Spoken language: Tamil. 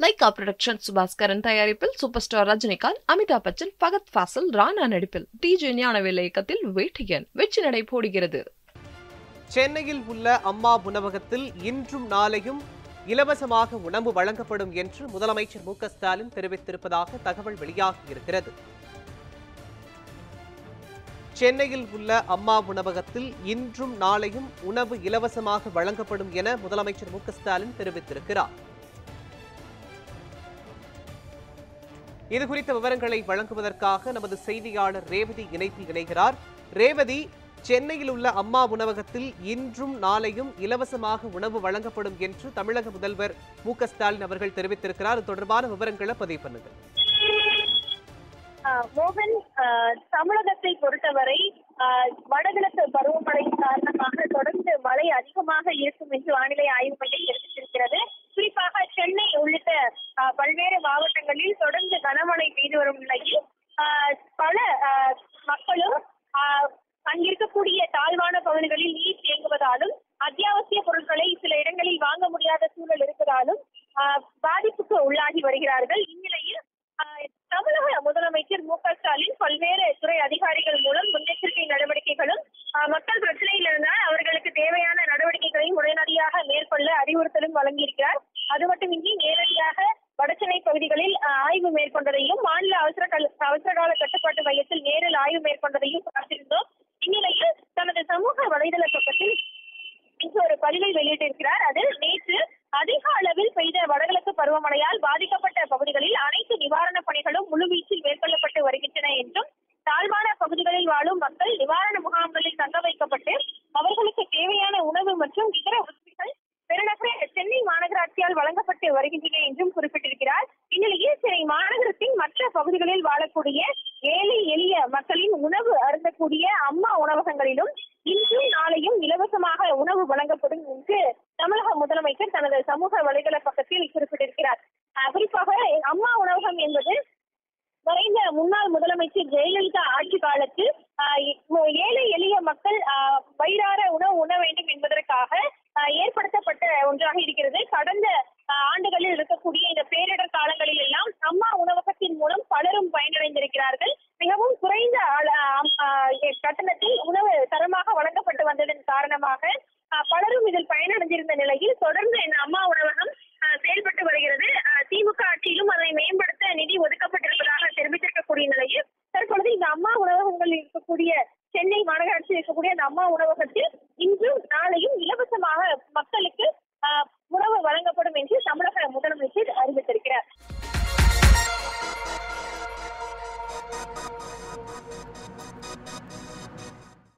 லைகா புரொடக்ஷன் சுபாஸ்கரன் தயாரிப்பில் சூப்பர் ஸ்டார் ரஜினிகாந்த் அமிதாப் பச்சன் ஃபகத் ஃபாசில் ராணா நடிப்பில் டிஜே ஞானவேல் இயக்கத்தில் வேட்டியன் வெற்றி நடை போடுகிறது சென்னையில் உள்ள அம்மா உணவகத்தில் இன்றும் நாளையும் இலவசமாக உணவு வழங்கப்படும் என்று முதலமைச்சர் மு க ஸ்டாலின் தெரிவித்திருப்பதாக தகவல் வெளியாகியிருக்கிறது சென்னையில் உள்ள அம்மா உணவகத்தில் இன்றும் நாளையும் உணவு இலவசமாக வழங்கப்படும் என முதலமைச்சர் மு க ஸ்டாலின் தெரிவித்திருக்கிறார் இது குறித்த விவரங்களை வழங்குவதற்காக நமது செய்தியாளர் ரேவதி இணைப்பில் இணைகிறார் ரேவதி சென்னையில் உள்ள அம்மா உணவகத்தில் இன்றும் நாளையும் இலவசமாக உணவு வழங்கப்படும் என்று தமிழக முதல்வர் மு க ஸ்டாலின் அவர்கள் தெரிவித்திருக்கிறார் இது தொடர்பான விவரங்களை பதிவு பண்ணுங்க ஆஹ் மோகன் ஆஹ் தமிழகத்தை பொறுத்தவரை ஆஹ் வடகிழக்கு பருவமழை காரணமாக தொடர்ந்து மழை அதிகமாக இருக்கும் என்று வானிலை ஆய்வு மையம் தெரிவித்திருக்கிறது குறிப்பாக சென்னை உள்ளிட்ட ஆஹ் பல்வேறு மாவட்டங்களில் தொடர்ந்து கனமழை பெய்து வரும் நிலையில் ஆஹ் பல ஆஹ் மக்களும் ஆஹ் அங்கிருக்கக்கூடிய தாழ்வான பகுதிகளில் நீர் தேங்குவதாலும் அத்தியாவசிய பொருட்களை சில இடங்களில் வாங்க முடியாத சூழல் இருப்பதாலும் ஆஹ் பாதிப்புக்கு உள்ளாகி வருகிறார்கள் இந்நிலையில் ஆஹ் தமிழக முதலமைச்சர் மு க ஸ்டாலின் பல்வேறு துறை அதிகாரிகள் மூலம் முன்னெச்சரிக்கை நடவடிக்கைகளும் ஆஹ் மக்கள் பிரச்சனையில் இருந்தால் அவர்களுக்கு தேவையான நடவடிக்கைகளையும் உடனடியாக மேற்கொள்ள அறிவுறுத்தலும் வழங்கியிருக்கிறார் அது மட்டுமின்றி நேரடியாக வடசென்னை பகுதிகளில் ஆஹ் ஆய்வு மேற்கொண்டதையும் மாநில அவசர கல் அவசரகால கட்டுப்பாட்டு மையத்தில் நேரில் ஆய்வு மேற்கொண்டதையும் பார்த்திருந்தோம் இந்நிலையில் தனது சமூக வலைதள பக்கத்தில் இன்று ஒரு பதிவை வெளியிட்டிருக்கிறார் அதில் நேற்று அதிக அளவில் பெய்த வடகிழக்கு பருவமழையால் பாதிக்கப்பட்ட பகுதிகளில் அனைத்து நிவாரணப் பணிகளும் முழுவீச்சில் மேற்கொள்ளப்பட்டு வருகின்றன என்றும் தாழ்வான பகுதிகளில் வாழும் மக்கள் நிவாரண முகாம்களில் தங்க வைக்கப்பட்டு அவர்களுக்கு தேவையான உணவு மற்றும் இதர உதவிகள் பெருநகர சென்னை மாநகராட்சியால் வழங்கப்பட்டு வருகின்றன என்றும் குறிப்பிட்டிருக்கிறார் இந்நிலையில் சென்னை மாநகரத்தின் மற்ற பகுதிகளில் வாழக்கூடிய ஏழை எளிய மக்களின் உணவு அருந்தக்கூடிய அம்மா உணவகங்களிலும் இன்றும் நாளையும் இலவசமாக உணவு வழங்கப்படும் என்று தமிழக முதலமைச்சர் தனது சமூக வலைதள பக்கத்தில் குறிப்பிட்டிருக்கிறார் அஹ் குறிப்பாக அம்மா உணவகம் என்பது மறைந்த முன்னாள் முதலமைச்சர் ஜெயலலிதா ஆட்சி காலத்தில் ஆஹ் இ- ஏழை எளிய மக்கள் ஆஹ் வயிறார உணவு உண்ண வேண்டும் என்பதற்காக ஆஹ் ஏற்படுத்தப்பட்ட ஒன்றாக இருக்கிறது கடந்த ஆஹ் ஆண்டுகளில் இருக்கக்கூடிய இந்த பேரிடர்